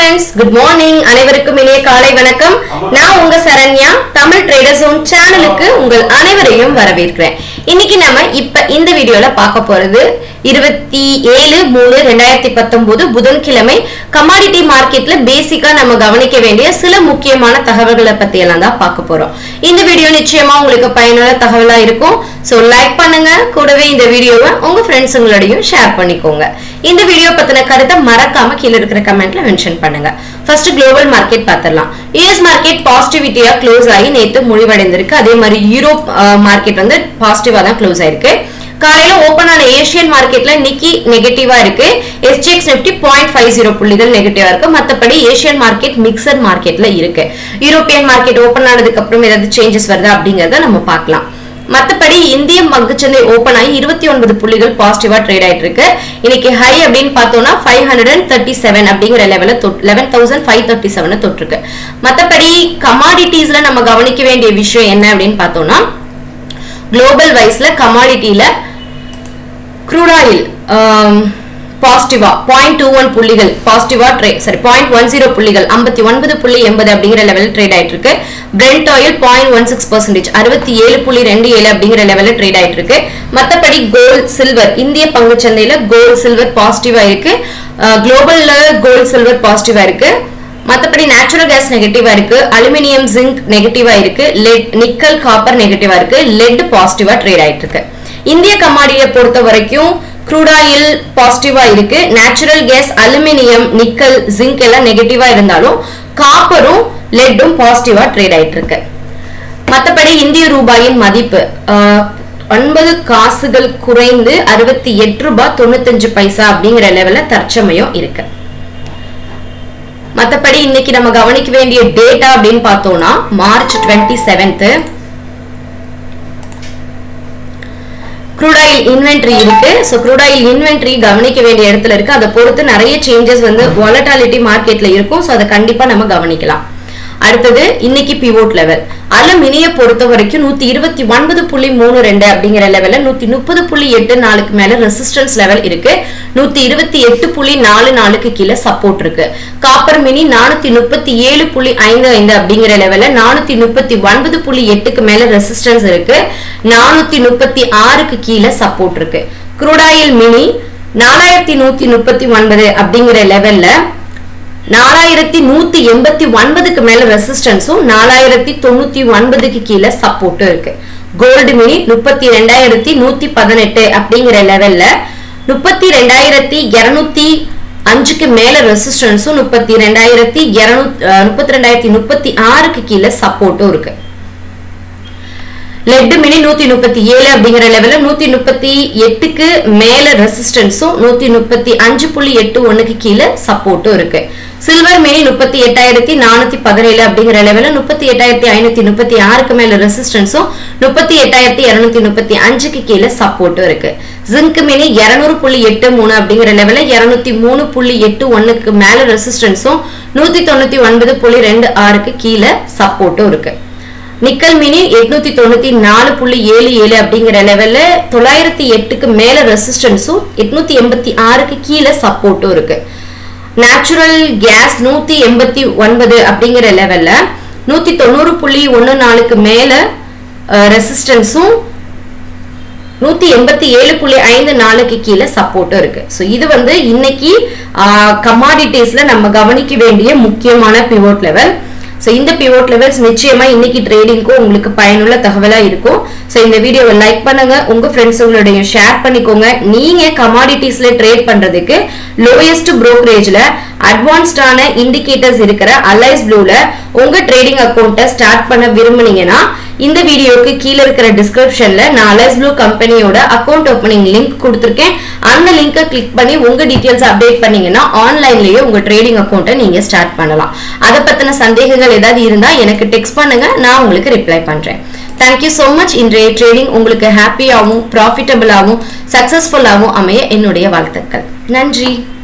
friends good morning அனைவருக்கும் இனிய காலை வணக்கம் நான் உங்க சரண்யா தமிழ் ட்ரேடர் ஜோன் சேனலுக்கு உங்கள் அனைவரையும் வரவேற்கிறேன் இன்னைக்கு நம்ம இப்ப இந்த வீடியோல பார்க்க போறது இருபத்தி ஏழு மூணு ரெண்டாயிரத்தி பத்தொன்பது புதன்கிழமை கமாடிட்டி மார்க்கெட்ல பேசிக்கா நம்ம கவனிக்க வேண்டிய சில முக்கியமான தகவல்களை பத்தி எல்லாம் தான் பார்க்க போறோம் இந்த வீடியோ நிச்சயமா உங்களுக்கு பயனுள்ள தகவலா இருக்கும் சோ லைக் பண்ணுங்க கூடவே இந்த வீடியோவை உங்க ஃப்ரெண்ட்ஸுங்களோடையும் ஷேர் பண்ணிக்கோங்க இந்த வீடியோ பத்தின கருத்தை மறக்காம கீழே இருக்கிற கமெண்ட்ல மென்ஷன் பண்ணுங்க ஃபர்ஸ்ட் குளோபல் மார்க்கெட் பார்த்துடலாம் யூஎஸ் மார்க்கெட் பாசிட்டிவிட்டியா க்ளோஸ் ஆகி நேத்து முடிவடைந்திருக்கு அதே மாதிரி யூரோப் மார்க்கெட் வந்து பாசிட்டிவா தான் க்ளோஸ் ஆயிருக்கு காலையில ஓபன் ஆன ஏசியன் மார்க்கெட்ல நிக்கி நெகட்டிவா இருக்கு SGX Nifty point five zero புள்ளிகள் நெகட்டிவா இருக்கு மத்தபடி ஏசியன் மார்க்கெட் மிக்சர் மார்க்கெட்ல இருக்கு யூரோப்பியன் மார்க்கெட் ஓபன் ஆனதுக்கு அப்புறம் ஏதாவது சேஞ்சஸ் வருதா அப்படிங்கறத நம்ம பார்க்கலாம் மத்தபடி இந்திய பங்குச்சந்தை ஓபன் ஆகி இருபத்தி ஒன்பது புள்ளிகள் பாசிட்டிவா ட்ரேட் ஆயிட்டு இருக்கு இன்னைக்கு ஹை அப்படின்னு பார்த்தோம்னா five hundred and thirty seven அப்படிங்கிற லெவல eleven thousand five thirty seven தொட்டிருக்கு மத்தபடி கமாடிட்டிஸ்ல நம்ம கவனிக்க வேண்டிய விஷயம் என்ன அப்படின்னு பார்த்தோம்னா குளோபல் வைஸ்ல கமாடிட்டியில க்ரூட் ஆயில் பாசிட்டிவா பாயிண்ட் டூ ஒன் புள்ளிகள் பாசிட்டிவா ட்ரேட் சரி பாயிண்ட் ஒன் ஜீரோ புள்ளிகள் ஐம்பத்தி ஒன்பது புள்ளி எண்பது அப்படிங்கிற லெவலில் ட்ரேட் ஆயிட்டு இருக்கு brent oil point one six percentage அறுபத்தி ஏழு புள்ளி ரெண்டு ஏழு அப்படிங்கிற லெவலில் ட்ரேட் ஆயிட்டு இருக்கு மற்றபடி கோல்ட் சில்வர் இந்திய பங்குச்சந்தையில கோல்ட் சில்வர் பாசிட்டிவா இருக்கு குளோபல்ல கோல்ட் சில்வர் பாசிட்டிவா இருக்கு மற்றபடி நேச்சுரல் கேஸ் நெகட்டிவா இருக்கு அலுமினியம் ஜிங்க் நெகட்டிவா இருக்கு லெட் நிக்கல் காப்பர் நெகட்டிவா இருக்கு லெட் பாசிட்டிவா ட்ரேட் ஆயிட்டு இருக்கு இந்திய கமாடியை பொறுத்த வரைக்கும் க்ரூட் ஆயில் பாசிட்டிவா இருக்கு natural gas aluminium nickel zinc எல்லாம் நெகட்டிவா இருந்தாலும் காப்பரும் லெட்டும் பாசிட்டிவா ட்ரேட் ஆயிட்டு இருக்கு மற்றபடி இந்திய ரூபாயின் மதிப்பு ஒன்பது காசுகள் குறைந்து அறுபத்தி எட்டு ரூபாய் தொண்ணூத்தஞ்சு பைசா அப்படிங்கிற லெவல்ல தற்சமயம் இருக்கு மற்றபடி இன்னைக்கு நம்ம கவனிக்க வேண்டிய டேட்டா அப்படின்னு பார்த்தோம்னா March twenty seventh crude oil inventory இருக்கு ஸோ க்ரூட் ஆயில் இன்வென்ட்ரி கவனிக்க வேண்டிய இடத்துல இருக்கு அதை பொறுத்து நிறைய சேஞ்சஸ் வந்து வாலட்டாலிட்டி மார்க்கெட்ல இருக்கும் ஸோ அதை கண்டிப்பா நம்ம கவனிக்கலாம் அடுத்தது இன்னைக்கு பிவோட் லெவல் அலுமினிய பொறுத்த வரைக்கும் நூத்தி இருபத்தி ஒன்பது புள்ளி மூணு ரெண்டு அப்படிங்கிற லெவல்ல நூத்தி முப்பது புள்ளி எட்டு நாளுக்கு மேல ரெசிஸ்டன்ஸ் லெவல் இருக்கு நூத்தி இருபத்தி எட்டு புள்ளி நாலு நாளுக்கு கீழே சப்போர்ட் இருக்கு காப்பர் மினி நானூத்தி முப்பத்தி ஏழு புள்ளி ஐந்து ஐந்து அப்படிங்கிற லெவல்ல நானூத்தி முப்பத்தி ஒன்பது புள்ளி எட்டுக்கு மேல ரெசிஸ்டன்ஸ் இருக்கு நானூத்தி முப்பத்தி ஆறுக்கு கீழே சப்போர்ட் இருக்கு குரூடாயில் மினி நாலாயிரத்தி நூத்தி முப்பத்தி ஒன்பது அப்படிங்கிற லெவல்ல நாலாயிரத்தி நூத்தி எண்பத்தி ஒன்பதுக்கு மேல ரெசிஸ்டன்ஸும் நாலாயிரத்தி தொண்ணூத்தி ஒன்பதுக்கு கீழே சப்போர்ட்டும் இருக்கு கோல்டு மினி முப்பத்தி ரெண்டாயிரத்தி நூத்தி பதினெட்டு அப்படிங்கிற லெவல்ல முப்பத்தி ரெண்டாயிரத்தி இருநூத்தி அஞ்சுக்கு மேல ரெசிஸ்டன்ஸும் முப்பத்தி ரெண்டாயிரத்தி இருநூத்தி முப்பத்தி ரெண்டாயிரத்தி முப்பத்தி ஆறுக்கு கீழே சப்போர்ட்டும் இருக்கு லெட் மினி நூத்தி முப்பத்தி ஏழு அப்படிங்கிற லெவல்ல நூத்தி முப்பத்தி எட்டுக்கு மேல ரெசிஸ்டன்ஸும் நூத்தி முப்பத்தி அஞ்சு புள்ளி எட்டு ஒண்ணுக்கு கீழே சப்போர்ட்டும் இருக்கு சில்வர் மினி முப்பத்தி எட்டாயிரத்தி நானூத்தி பதினேழு அப்படிங்கிற லெவல்ல முப்பத்தி எட்டாயிரத்தி ஐநூத்தி முப்பத்தி ஆறுக்கு மேல ரெசிஸ்டன்ஸும் முப்பத்தி எட்டாயிரத்தி இருநூத்தி முப்பத்தி அஞ்சுக்கு கீழே சப்போர்ட்டும் இருக்கு ஜிங்க் மினி இருநூறு புள்ளி எட்டு மூணு அப்படிங்கிற லெவல்ல இருநூத்தி மூணு புள்ளி எட்டு ஒண்ணுக்கு மேல ரெசிஸ்டன்ஸும் நூத்தி தொண்ணூத்தி ஒன்பது புள்ளி ரெண்டு ஆறுக்கு கீழே சப்போர்ட்டும் இருக்கு நிக்கல் மினி எட்நூத்தி தொண்ணூத்தி நாலு புள்ளி ஏழு ஏழு அப்படிங்கிற லெவல்ல தொள்ளாயிரத்தி எட்டுக்கு மேல ரெசிஸ்டன்ஸும் எட்நூத்தி எண்பத்தி ஆறுக்கு கீழே சப்போர்ட்டும் இருக்கு நேச்சுரல் கேஸ் நூத்தி எண்பத்தி ஒன்பது அப்படிங்கிற லெவல்ல நூத்தி தொண்ணூறு புள்ளி ஒன்னு நாலுக்கு மேல ரெசிஸ்டன்ஸும் நூத்தி எண்பத்தி ஏழு புள்ளி ஐந்து நாளுக்கு கீழே சப்போர்ட்டும் இருக்கு ஸோ இது வந்து இன்னைக்கு கமாடிட்டிஸ்ல நம்ம கவனிக்க வேண்டிய முக்கியமான பிவோட் லெவல் ஸோ இந்த பிவோட் லெவல்ஸ் நிச்சயமா இன்னைக்கு ட்ரேடிங்க்கும் உங்களுக்கு பயனுள்ள தகவலா இருக்கும் ஸோ இந்த வீடியோவை லைக் பண்ணுங்க உங்க ஃப்ரெண்ட்ஸுங்களோடைய ஷேர் பண்ணிக்கோங்க நீங்க கமாடிட்டிஸ்ல ட்ரேட் பண்றதுக்கு லோயஸ்ட் ப்ரோக்கரேஜ்ல அட்வான்ஸ்டான இண்டிகேட்டர்ஸ் இருக்கிற அலைஸ் ப்ளூல உங்க ட்ரேடிங் அக்கௌண்ட்டை ஸ்டார்ட் பண்ண விரும்புனீங்கன்னா இந்த வீடியோக்கு கீழே இருக்கிற டிஸ்கிரிப்ஷன்ல நான் அலைஸ் ப்ளூ கம்பெனியோட அக்கௌண்ட் ஓப்பனிங் லிங்க் கொடுத்துருக்கேன் அந்த லிங்கை கிளிக் பண்ணி உங்க டீட்டெயில்ஸ் அப்டேட் பண்ணீங்கன்னா ஆன்லைன்லயே உங்க ட்ரேடிங் அக்கௌண்ட்டை நீங்க ஸ்டார்ட் பண்ணலாம் அதை பத்தின சந்தேகங்கள் ஏதாவது இருந்தா எனக்கு டெக்ஸ்ட் பண்ணுங்க நான் உங்களுக்கு ரிப்ளை பண்றேன் தேங்க்யூ ஸோ மச் இன்றைய ட்ரேடிங் உங்களுக்கு ஹாப்பியாகவும் ப்ராஃபிட்டபிளாகவும் சக்சஸ்ஃபுல்லாகவும் அமைய என்னுடைய வாழ்த்துக்கள் நன்றி